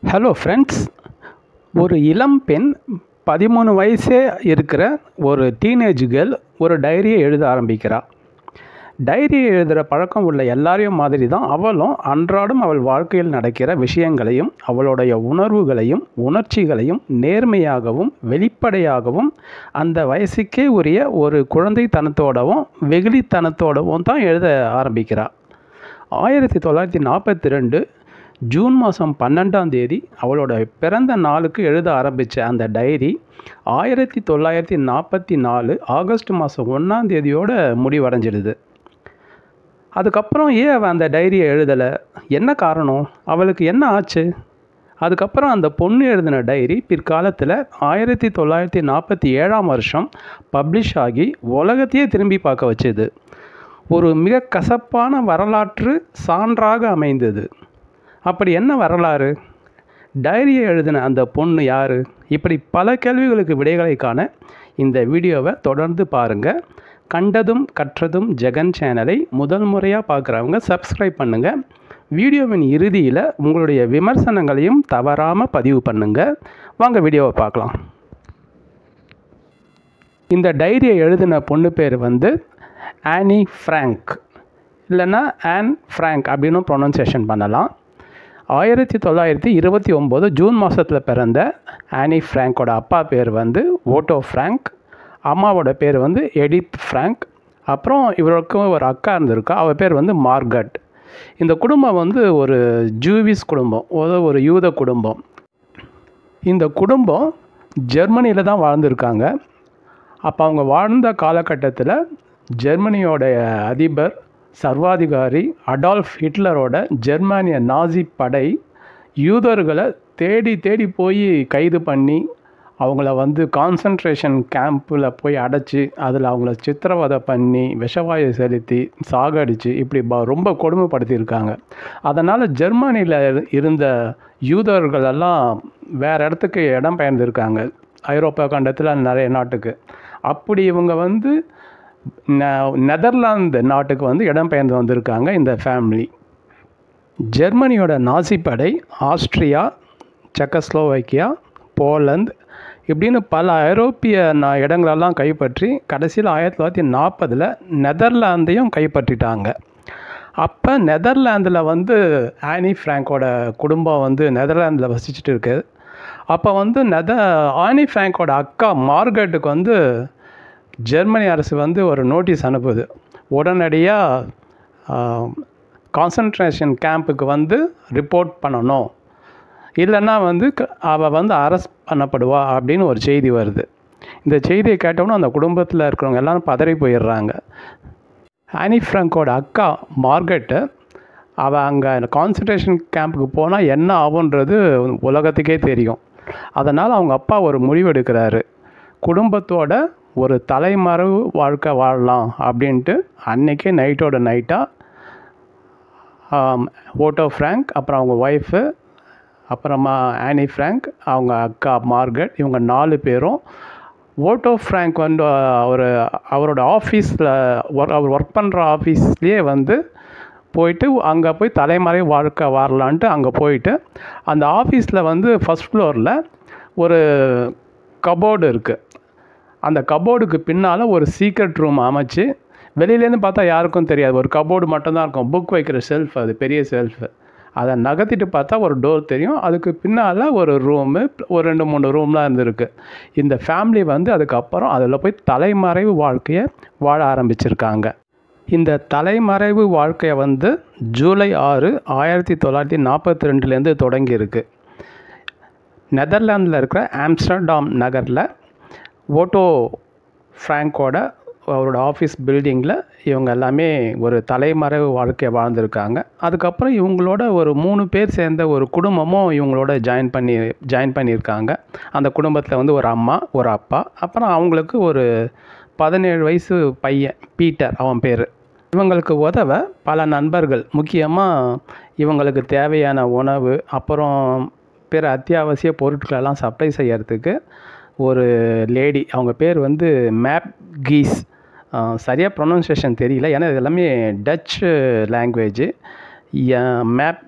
hello friends ஒரு இளம் பெண் பதிமூணு வயசே இருக்கிற ஒரு டீனேஜ் கேர்ள் ஒரு டைரியை எழுத ஆரம்பிக்கிறா டைரியை எழுதுகிற பழக்கம் உள்ள எல்லாரையும் மாதிரி தான் அவளும் அன்றாடம் அவள் வாழ்க்கையில் நடக்கிற விஷயங்களையும் அவளுடைய உணர்வுகளையும் உணர்ச்சிகளையும் நேர்மையாகவும் வெளிப்படையாகவும் அந்த வயசுக்கே உரிய ஒரு குழந்தைத்தனத்தோடவும் வெகுளித்தனத்தோடவும் தான் எழுத ஆரம்பிக்கிறாள் ஆயிரத்தி தொள்ளாயிரத்தி நாற்பத்தி ரெண்டு ஜூன் மாதம் பன்னெண்டாம் தேதி அவளோட பிறந்த நாளுக்கு எழுத ஆரம்பித்த அந்த டைரி ஆயிரத்தி தொள்ளாயிரத்தி நாற்பத்தி நாலு ஆகஸ்ட் மாதம் ஒன்றாம் தேதியோட முடிவடைஞ்சிடுது அதுக்கப்புறம் ஏன் அவள் அந்த டைரியை எழுதலை என்ன காரணம் அவளுக்கு என்ன ஆச்சு அதுக்கப்புறம் அந்த பொண்ணு எழுதின டைரி பிற்காலத்தில் ஆயிரத்தி தொள்ளாயிரத்தி நாற்பத்தி ஏழாம் வருஷம் பப்ளிஷ் ஆகி உலகத்தையே திரும்பி பார்க்க வச்சுது ஒரு மிக கசப்பான வரலாற்று சான்றாக அமைந்தது அப்படி என்ன வரலாறு டைரியை எழுதின அந்த பொண்ணு யார் இப்படி பல கேள்விகளுக்கு விடைகளை காண இந்த வீடியோவை தொடர்ந்து பாருங்கள் கண்டதும் கற்றதும் ஜெகன் சேனலை முதல் முறையாக பார்க்குறவங்க சப்ஸ்கிரைப் பண்ணுங்கள் வீடியோவின் இறுதியில் உங்களுடைய விமர்சனங்களையும் தவறாமல் பதிவு பண்ணுங்கள் வாங்க வீடியோவை பார்க்கலாம் இந்த டைரியை எழுதின பொண்ணு பேர் வந்து ஆனி ஃப்ராங்க் இல்லைன்னா ஆன் ஃப்ராங்க் அப்படின்னு ப்ரொனன்சியேஷன் பண்ணலாம் ஆயிரத்தி தொள்ளாயிரத்தி இருபத்தி ஒம்பது ஜூன் மாதத்தில் பிறந்த ஆனி ஃப்ராங்கோட அப்பா பேர் வந்து ஓட்டோ ஃப்ராங்க் அம்மாவோட பேர் வந்து எடித் ஃப்ராங்க் அப்புறம் இவருக்கும் ஒரு அக்கா இருந்திருக்கா அவள் பேர் வந்து மார்கட் இந்த குடும்பம் வந்து ஒரு ஜூவிஸ் குடும்பம் ஒரு யூத குடும்பம் இந்த குடும்பம் ஜெர்மனியில் தான் வாழ்ந்திருக்காங்க அப்போ அவங்க வாழ்ந்த காலகட்டத்தில் ஜெர்மனியோடைய அதிபர் சர்வாதிகாரி அடால்ஃப் ஹிட்லரோட ஜெர்மானிய நாசி படை யூதர்களை தேடி தேடி போய் கைது பண்ணி அவங்கள வந்து கான்சன்ட்ரேஷன் கேம்பில் போய் அடைச்சி அதில் அவங்கள சித்திரவதை பண்ணி விஷவாயு செலுத்தி சாகடித்து இப்படி ப ரொம்ப கொடுமைப்படுத்தியிருக்காங்க அதனால் ஜெர்மனியில் இருந்த யூதர்களெல்லாம் வேறு இடத்துக்கு இடம் பெயர்ந்திருக்காங்க ஐரோப்பா கண்டத்தில் நிறைய நாட்டுக்கு அப்படி இவங்க வந்து நெதர்லாந்து நாட்டுக்கு வந்து இடம்பெயர்ந்து வந்திருக்காங்க இந்த ஃபேமிலி ஜெர்மனியோட நாசி படை ஆஸ்ட்ரியா செக்கஸ்லோவைக்கியா போலந்து இப்படின்னு பல ஐரோப்பிய இடங்களெல்லாம் கைப்பற்றி கடைசியில் ஆயிரத்தி தொள்ளாயிரத்தி நாற்பதில் நெதர்லாந்தையும் கைப்பற்றிட்டாங்க அப்போ நெதர்லாந்தில் வந்து ஆனி ஃப்ராங்கோட குடும்பம் வந்து நெதர்லாந்தில் வசிச்சுட்டு இருக்கு அப்போ வந்து நெத ஆனி ஃப்ராங்கோட அக்கா மார்கெட்டுக்கு வந்து ஜெர்மனி அரசு வந்து ஒரு நோட்டீஸ் அனுப்புது உடனடியாக கான்சன்ட்ரேஷன் கேம்புக்கு வந்து ரிப்போர்ட் பண்ணணும் இல்லைன்னா வந்து அவள் வந்து அரெஸ்ட் பண்ணப்படுவா அப்படின்னு ஒரு செய்தி வருது இந்த செய்தியை கேட்டோன்னே அந்த குடும்பத்தில் இருக்கிறவங்க எல்லாரும் பதறி போயிடுறாங்க ஆனி ஃப்ராங்கோட அக்கா மார்கெட்டு அவள் அங்கே கான்சன்ட்ரேஷன் கேம்புக்கு போனால் என்ன ஆகுன்றது உலகத்துக்கே தெரியும் அதனால் அவங்க அப்பா ஒரு முடிவெடுக்கிறாரு குடும்பத்தோட ஒரு தலைமறைவு வாழ்க்கை வாழலாம் அப்படின்ட்டு அன்றைக்கே நைட்டோட நைட்டாக ஓட்டோ ஃப்ராங்க் அப்புறம் அவங்க ஒய்ஃபு அப்புறமா ஆனி ஃப்ராங்க் அவங்க அக்கா மார்கட் இவங்க நாலு பேரும் ஓட்டோ ஃப்ராங்க் வந்து அவர் அவரோட ஆஃபீஸில் ஒர்க் அவர் ஒர்க் பண்ணுற ஆஃபீஸ்லேயே வந்து போயிட்டு அங்கே போய் தலைமறை வாழ்க்கை வாழலான்ட்டு அங்கே போயிட்டு அந்த ஆஃபீஸில் வந்து ஃபஸ்ட் ஃப்ளோரில் ஒரு கபோர்டு இருக்குது அந்த கபோர்டுக்கு பின்னால் ஒரு சீக்ரெட் ரூம் அமைச்சு வெளியிலேருந்து பார்த்தா யாருக்கும் தெரியாது ஒரு கபோர்டு மட்டும்தான் இருக்கும் புக் வைக்கிற செல்ஃப் அது பெரிய செல்ஃபு அதை நகர்த்திட்டு பார்த்தா ஒரு டோர் தெரியும் அதுக்கு பின்னால் ஒரு ரூமு ஒரு ரெண்டு மூணு ரூம்லாம் இருந்திருக்கு இந்த ஃபேமிலி வந்து அதுக்கப்புறம் அதில் போய் தலைமறைவு வாழ்க்கையை வாழ ஆரம்பிச்சிருக்காங்க இந்த தலைமறைவு வாழ்க்கையை வந்து ஜூலை ஆறு ஆயிரத்தி தொள்ளாயிரத்தி நாற்பத்தி ரெண்டுலேருந்து தொடங்கியிருக்கு நெதர்லாந்தில் இருக்கிற ஆம்ஸ்டர்டாம் நகரில் ஓட்டோ ஃப்ராங்கோட அவரோட ஆஃபீஸ் பில்டிங்கில் இவங்க எல்லாமே ஒரு தலைமறைவு வாழ்க்கையை வாழ்ந்திருக்காங்க அதுக்கப்புறம் இவங்களோட ஒரு மூணு பேர் சேர்ந்த ஒரு குடும்பமும் இவங்களோட ஜாயின் பண்ணி ஜாயின் பண்ணியிருக்காங்க அந்த குடும்பத்தில் வந்து ஒரு அம்மா ஒரு அப்பா அப்புறம் அவங்களுக்கு ஒரு பதினேழு வயசு பையன் பீட்டர் அவன் பேர் இவங்களுக்கு உதவ பல நண்பர்கள் முக்கியமாக இவங்களுக்கு தேவையான உணவு அப்புறம் பிற அத்தியாவசிய பொருட்களெல்லாம் சப்ளை செய்யறதுக்கு ஒரு லேடி அவங்க பேர் வந்து மேப் கீஸ் சரியாக ப்ரொனன்சியேஷன் தெரியல ஏன்னா இது எல்லாமே Dutch language map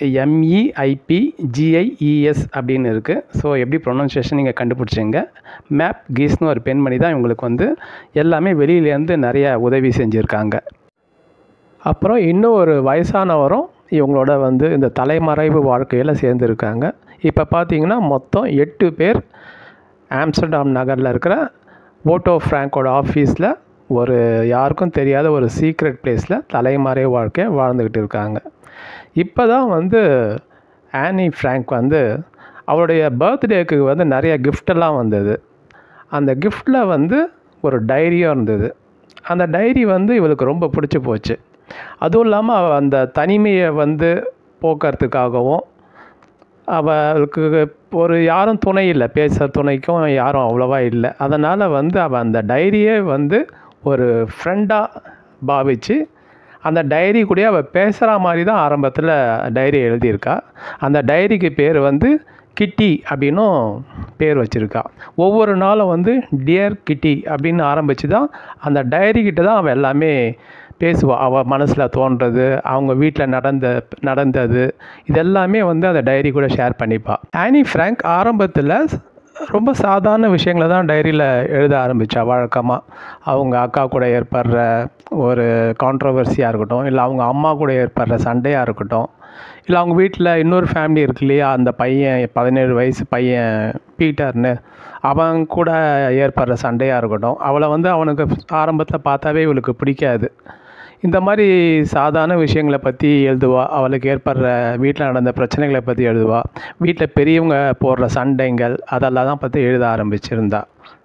Miep Gies அப்படின்னு இருக்குது ஸோ எப்படி ப்ரொனன்சியேஷன் நீங்கள் கண்டுபிடிச்சிங்க மேப் கீஸ்னு ஒரு பெண்மணி தான் இவங்களுக்கு வந்து எல்லாமே வெளியிலேருந்து நிறைய உதவி செஞ்சுருக்காங்க அப்புறம் இன்னும் ஒரு வயசானவரும் இவங்களோட வந்து இந்த தலைமறைவு வாழ்க்கையில் சேர்ந்துருக்காங்க இப்போ பார்த்தீங்கன்னா மொத்தம் எட்டு பேர் ஆம்ஸ்டர்டாம் நகரில் இருக்கிற ஓட்டோ ஃப்ராங்கோட ஆஃபீஸில் ஒரு யாருக்கும் தெரியாத ஒரு சீக்ரெட் பிளேஸில் தலைமறை வாழ்க்கையை வாழ்ந்துக்கிட்டு இருக்காங்க இப்போ தான் வந்து ஆனி ஃப்ராங்க் வந்து அவருடைய பர்த்டேக்கு வந்து நிறைய கிஃப்டெல்லாம் வந்தது அந்த கிஃப்டில் வந்து ஒரு டைரியும் இருந்தது அந்த டைரி வந்து இவளுக்கு ரொம்ப பிடிச்சி போச்சு அதுவும் இல்லாமல் அவள் அந்த தனிமையை வந்து போக்குறதுக்காகவும் அவளுக்கு ஒரு யாரும் துணை இல்லை பேச துணைக்கும் யாரும் அவ்வளோவா இல்லை அதனால் வந்து அவள் அந்த டைரியே வந்து ஒரு ஃப்ரெண்டாக பாவித்து அந்த டைரி கூட அவள் பேசுகிற மாதிரி தான் ஆரம்பத்தில் டைரி எழுதியிருக்கா அந்த டைரிக்கு பேர் வந்து கிட்டி அப்படின்னும் பேர் வச்சுருக்கா ஒவ்வொரு நாளும் வந்து டியர் கிட்டி அப்படின்னு ஆரம்பித்து தான் அந்த டைரி கிட்ட தான் அவள் எல்லாமே பேசுவாள் அவள் மனசில் தோன்றது அவங்க வீட்டில் நடந்த நடந்தது இதெல்லாமே வந்து அந்த டைரி கூட ஷேர் பண்ணிப்பாள் ஆனி ஃப்ராங்க் ஆரம்பத்தில் ரொம்ப சாதாரண விஷயங்களை தான் டைரியில் எழுத ஆரம்பித்தா வழக்கமாக அவங்க அக்கா கூட ஏற்படுற ஒரு கான்ட்ரவர்சியாக இருக்கட்டும் இல்லை அவங்க அம்மா கூட ஏற்படுற சண்டையாக இருக்கட்டும் இல்லை அவங்க வீட்டில் இன்னொரு ஃபேமிலி இருக்கு இல்லையா அந்த பையன் பதினேழு வயசு பையன் பீட்டர்னு அவன் கூட ஏற்படுற சண்டையாக இருக்கட்டும் அவளை வந்து அவனுக்கு ஆரம்பத்தில் பார்த்தாவே இவளுக்கு பிடிக்காது இந்த மாதிரி சாதாரண விஷயங்களை பற்றி எழுதுவா அவளுக்கு ஏற்படுற வீட்டில் நடந்த பிரச்சனைகளை பற்றி எழுதுவா வீட்டில் பெரியவங்க போடுற சண்டைங்கள் அதெல்லாம் தான் பற்றி எழுத ஆரம்பிச்சிருந்தா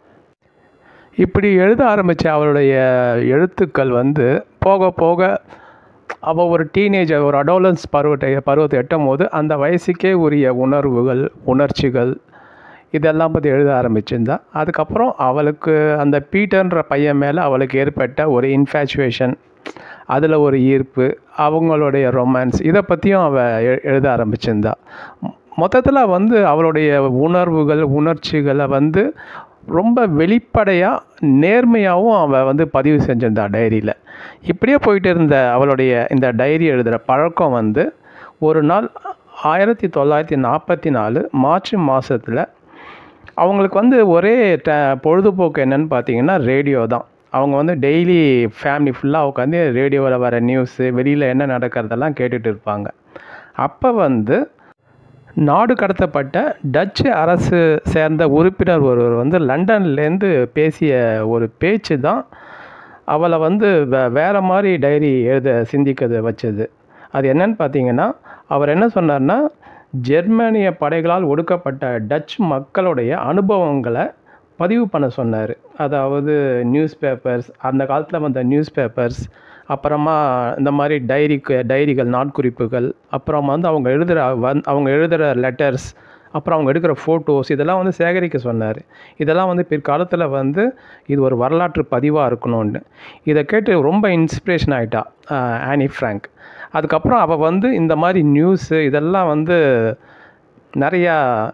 இப்படி எழுத ஆரம்பித்த அவளுடைய எழுத்துக்கள் வந்து போக போக அவள் ஒரு டீனேஜர் ஒரு அடோலன்ஸ் பருவத்தை பருவத்தை எட்டும் போது அந்த வயசுக்கே உரிய உணர்வுகள் உணர்ச்சிகள் இதெல்லாம் பற்றி எழுத ஆரம்பிச்சிருந்தா அதுக்கப்புறம் அவளுக்கு அந்த பீட்டர்ன்ற பையன் மேலே அவளுக்கு ஏற்பட்ட ஒரு இன்ஃபேச்சுவேஷன் அதில் ஒரு ஈர்ப்பு அவங்களுடைய ரொமான்ஸ் இதை பற்றியும் அவள் எ எழுத ஆரம்பிச்சிருந்தா மொத்தத்தில் வந்து அவளுடைய உணர்வுகள் உணர்ச்சிகளை வந்து ரொம்ப வெளிப்படையாக நேர்மையாகவும் அவள் வந்து பதிவு செஞ்சிருந்தா டைரியில் இப்படியே போயிட்டு இருந்த அவளுடைய இந்த டைரி எழுதுகிற பழக்கம் வந்து ஒரு நாள் ஆயிரத்தி தொள்ளாயிரத்தி நாற்பத்தி நாலு மார்ச் மாதத்தில் அவங்களுக்கு வந்து ஒரே ட பொழுதுபோக்கு என்னன்னு பார்த்தீங்கன்னா ரேடியோ தான் அவங்க வந்து டெய்லி ஃபேமிலி ஃபுல்லாக உட்காந்து ரேடியோவில் வர நியூஸு வெளியில் என்ன நடக்கிறதெல்லாம் கேட்டுட்டு இருப்பாங்க அப்போ வந்து நாடு கடத்தப்பட்ட டச்சு அரசு சேர்ந்த உறுப்பினர் ஒருவர் வந்து லண்டன்லேருந்து பேசிய ஒரு பேச்சு தான் அவளை வந்து வே வேறு மாதிரி டைரி எழுத சிந்திக்கிறது வச்சது அது என்னன்னு பார்த்தீங்கன்னா அவர் என்ன சொன்னார்னா ஜெர்மனிய படைகளால் ஒடுக்கப்பட்ட டச் மக்களுடைய அனுபவங்களை பதிவு பண்ண சொன்னார் அதாவது நியூஸ் பேப்பர்ஸ் அந்த காலத்தில் வந்த நியூஸ் பேப்பர்ஸ் அப்புறமா இந்த மாதிரி டைரிக்கு டைரிகள் நாட்குறிப்புகள் அப்புறமா வந்து அவங்க எழுதுகிற வந் அவங்க எழுதுகிற லெட்டர்ஸ் அப்புறம் அவங்க எடுக்கிற ஃபோட்டோஸ் இதெல்லாம் வந்து சேகரிக்க சொன்னார் இதெல்லாம் வந்து பிற்காலத்தில் வந்து இது ஒரு வரலாற்று பதிவாக இருக்கணும்னு இதை கேட்டு ரொம்ப இன்ஸ்பிரேஷன் ஆகிட்டா ஆனி ஃப்ராங்க் அதுக்கப்புறம் அவள் வந்து இந்த மாதிரி நியூஸு இதெல்லாம் வந்து நிறையா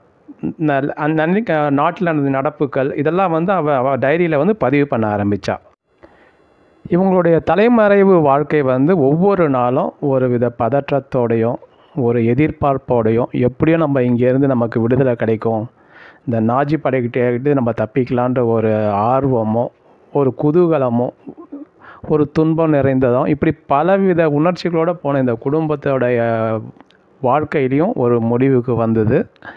அன்னைக்கு நாட்டில் நடந்த நடப்புகள் இதெல்லாம் வந்து அவள் அவள் டைரியில் வந்து பதிவு பண்ண ஆரம்பித்தா இவங்களுடைய தலைமறைவு வாழ்க்கை வந்து ஒவ்வொரு நாளும் ஒரு வித பதற்றத்தோடையும் ஒரு எதிர்பார்ப்போடையும் எப்படியும் நம்ம இங்கேருந்து நமக்கு விடுதலை கிடைக்கும் இந்த நாஜி படைக்கிட்டே நம்ம தப்பிக்கலான்ற ஒரு ஆர்வமும் ஒரு குதூகலமும் ஒரு துன்பம் நிறைந்ததும் இப்படி பலவித உணர்ச்சிகளோடு போன இந்த குடும்பத்தோடைய வாழ்க்கையிலையும் ஒரு முடிவுக்கு வந்தது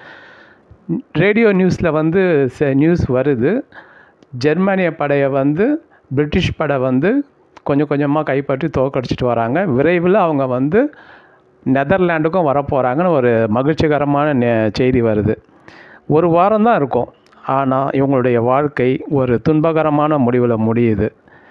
ரேடியோ நியூஸில் வந்து நியூஸ் வருது ஜெர்மானிய படையை வந்து பிரிட்டிஷ் படை வந்து கொஞ்சம் கொஞ்சமாக கைப்பற்றி தோக்கடிச்சிட்டு வராங்க விரைவில் அவங்க வந்து நெதர்லாண்டுக்கும் வரப்போகிறாங்கன்னு ஒரு மகிழ்ச்சிகரமான நெ- செய்தி வருது ஒரு வாரம் தான் இருக்கும் ஆனால் இவங்களுடைய வாழ்க்கை ஒரு துன்பகரமான முடிவில் முடியுது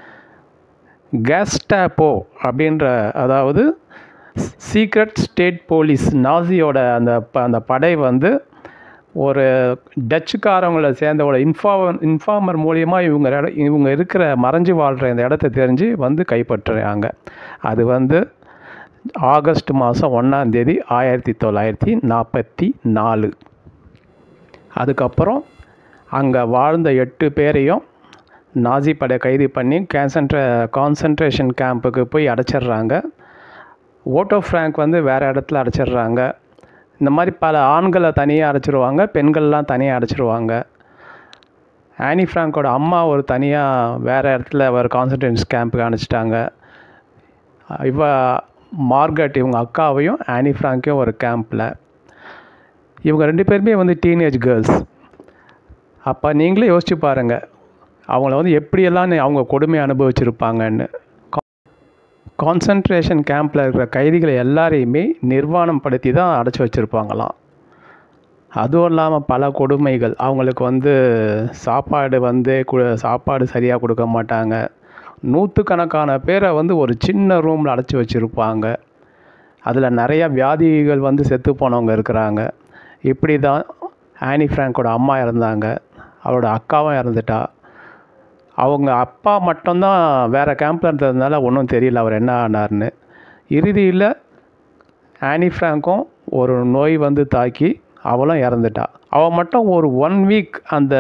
கேஸ்டாப்போ அப்படின்ற அதாவது சீக்ரெட் ஸ்டேட் போலீஸ் நாசியோட அந்த ப- அந்த படை வந்து ஒரு டச்சுக்காரவங்கள சேர்ந்த ஒரு இன்ஃபார்மர் இன்ஃபார்மர் மூலியமாக இவங்க இட இவங்க இருக்கிற மறைஞ்சு வாழ்கிற இந்த இடத்த தெரிஞ்சு வந்து கைப்பற்றுறாங்க அது வந்து ஆகஸ்ட் மாதம் ஒன்றாந்தேதி ஆயிரத்தி தொள்ளாயிரத்தி நாற்பத்தி நாலு அதுக்கப்புறம் அங்கே வாழ்ந்த எட்டு பேரையும் நாசி படை கைது பண்ணி கேன்சன்ட்ரே கான்சன்ட்ரேஷன் கேம்புக்கு போய் அடைச்சிடுறாங்க ஓட்டோ ஃப்ராங்க் வந்து வேறு இடத்துல அடைச்சிடுறாங்க இந்த மாதிரி பல ஆண்களை தனியாக அடைச்சிருவாங்க பெண்கள்லாம் தனியாக அடைச்சிருவாங்க ஆனி ஃப்ராங்கோட அம்மா ஒரு தனியாக வேறு இடத்துல ஒரு கான்சன்ட்ரேஷன் கேம்புக்கு அனுப்பிச்சிட்டாங்க இவ மார்கட் இவங்க அக்காவையும் ஆனி ஃப்ராங்கையும் ஒரு கேம்பில் இவங்க ரெண்டு பேருமே வந்து டீனேஜ் கேர்ள்ஸ் அப்போ நீங்களே யோசிச்சு பாருங்கள் அவங்கள வந்து எப்படியெல்லாம் அவங்க கொடுமை அனுபவிச்சிருப்பாங்கன்னு கான்சன்ட்ரேஷன் கேம்பில் இருக்கிற கைதிகளை எல்லாரையுமே நிர்வாணம் படுத்தி தான் அடைச்சி வச்சுருப்பாங்களாம் அதுவும் இல்லாமல் பல கொடுமைகள் அவங்களுக்கு வந்து சாப்பாடு வந்து கு சாப்பாடு சரியாக கொடுக்க மாட்டாங்க நூற்றுக்கணக்கான பேரை வந்து ஒரு சின்ன ரூமில் அடைச்சி வச்சுருப்பாங்க அதில் நிறைய வியாதிகள் வந்து செத்து போனவங்க இருக்கிறாங்க இப்படி தான் ஆனி ஃப்ராங்கோட அம்மா இறந்தாங்க அவரோட அக்காவும் இறந்துட்டா அவங்க அப்பா மட்டும்தான் வேறு கேம்பில் இருந்ததுனால ஒன்றும் தெரியல அவர் என்ன ஆனார்னு இறுதியில் ஆனி ஃப்ராங்க்கும் ஒரு நோய் வந்து தாக்கி அவளும் இறந்துட்டா அவள் மட்டும் ஒரு ஒன் வீக் அந்த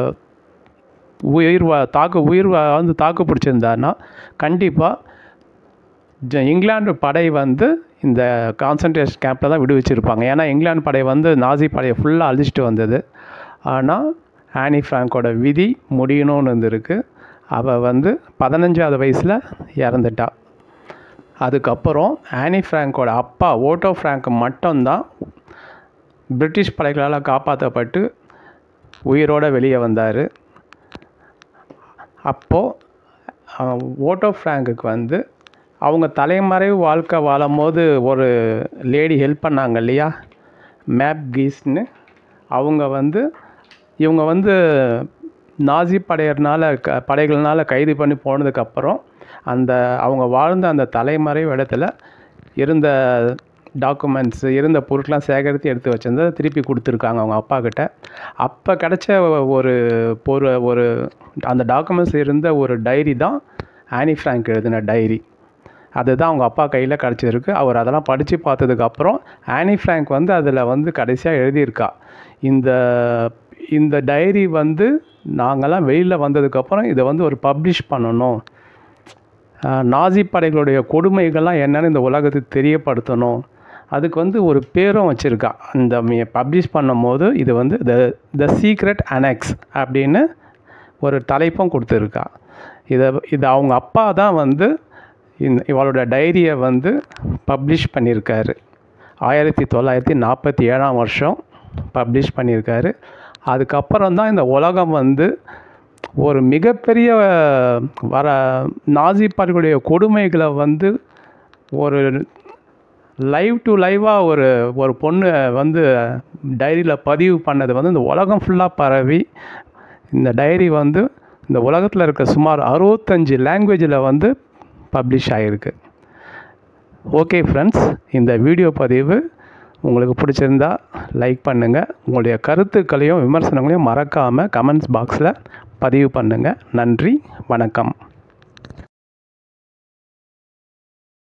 உயிர் வா- தாக்கு உயிர் வா- வந்து தாக்கு பிடிச்சிருந்தான்னா கண்டிப்பாக இங்கிலாந்து படை வந்து இந்த கான்சன்ட்ரேஷன் கேம்பில் தான் விடுவிச்சிருப்பாங்க ஏன்னா இங்கிலாந்து படை வந்து நாசி படையை ஃபுல்லாக அழிச்சிட்டு வந்தது ஆனால் ஆனி ஃப்ராங்கோட விதி முடியணும்னு இருந்திருக்கு அவள் வந்து பதினஞ்சாவது வயசில் இறந்துட்டா அதுக்கப்புறம் ஆனி ஃப்ராங்கோட அப்பா ஓட்டோ ஃப்ராங்க் மட்டும்தான் பிரிட்டிஷ் படைகளால் காப்பாற்றப்பட்டு உயிரோட வெளியே வந்தார் அப்போது ஓட்டோ ஃப்ராங்குக்கு வந்து அவங்க தலைமறைவு வாழ்க்கை வாழும்போது ஒரு லேடி ஹெல்ப் பண்ணாங்க இல்லையா மேப் கீஸ்னு அவங்க வந்து இவங்க வந்து நாசி படையர்னால க படைகள்னால கைது பண்ணி போனதுக்கப்புறம் அந்த அவங்க வாழ்ந்த அந்த தலைமறைவு இடத்துல இருந்த டாக்குமெண்ட்ஸு இருந்த பொருட்கள்லாம் சேகரித்து எடுத்து வச்சிருந்ததை திருப்பி கொடுத்துருக்காங்க அவங்க அப்பா கிட்ட அப்போ கிடைச்ச ஒரு பொரு ஒரு அந்த டாக்குமெண்ட்ஸ் இருந்த ஒரு டைரி தான் ஆனி ஃப்ராங்க் எழுதின டைரி அதுதான் அவங்க அப்பா கையில் கிடச்சிருக்கு அவர் அதெல்லாம் படித்து பார்த்ததுக்கப்புறம் ஆனி ஃப்ராங்க் வந்து அதில் வந்து கடைசியாக எழுதியிருக்கா இந்த இந்த டைரி வந்து நாங்கள்லாம் வெளியில் வந்ததுக்கப்புறம் இதை வந்து ஒரு பப்ளிஷ் பண்ணணும் ஆஹ் நாசி படைகளுடைய கொடுமைகள்லாம் என்னன்னு இந்த உலகத்துக்கு தெரியப்படுத்தணும் அதுக்கு வந்து ஒரு பேரும் வச்சுருக்கா இந்த பப்ளிஷ் பண்ணும்போது இது வந்து த த சீக்ரெட் அனெக்ஸ் அப்படின்னு ஒரு தலைப்பும் கொடுத்துருக்கா இதை இது அவங்க அப்பா தான் வந்து இந்த இவளோட டைரியை வந்து பப்ளிஷ் பண்ணியிருக்காரு ஆயிரத்தி தொள்ளாயிரத்தி நாற்பத்தி ஏழாம் வருஷம் பப்ளிஷ் பண்ணியிருக்காரு அதுக்கப்புறம் தான் இந்த உலகம் வந்து ஒரு மிகப்பெரிய வர நாசி படைகளுடைய கொடுமைகளை வந்து ஒரு லைவ் டு லைவாக ஒரு ஒரு பொண்ணு வந்து டைரியில் பதிவு பண்ணது வந்து இந்த உலகம் ஃபுல்லாக பரவி இந்த டைரி வந்து இந்த உலகத்தில் இருக்க சுமார் அறுபத்தஞ்சு லாங்குவேஜில் வந்து பப்ளிஷ் ஆகிருக்கு ஓகே ஃப்ரெண்ட்ஸ் இந்த வீடியோ பதிவு உங்களுக்கு பிடிச்சிருந்தா லைக் பண்ணுங்கள் உங்களுடைய கருத்துக்களையும் விமர்சனங்களையும் மறக்காமல் கமெண்ட்ஸ் பாக்ஸில் பதிவு பண்ணுங்கள் நன்றி வணக்கம்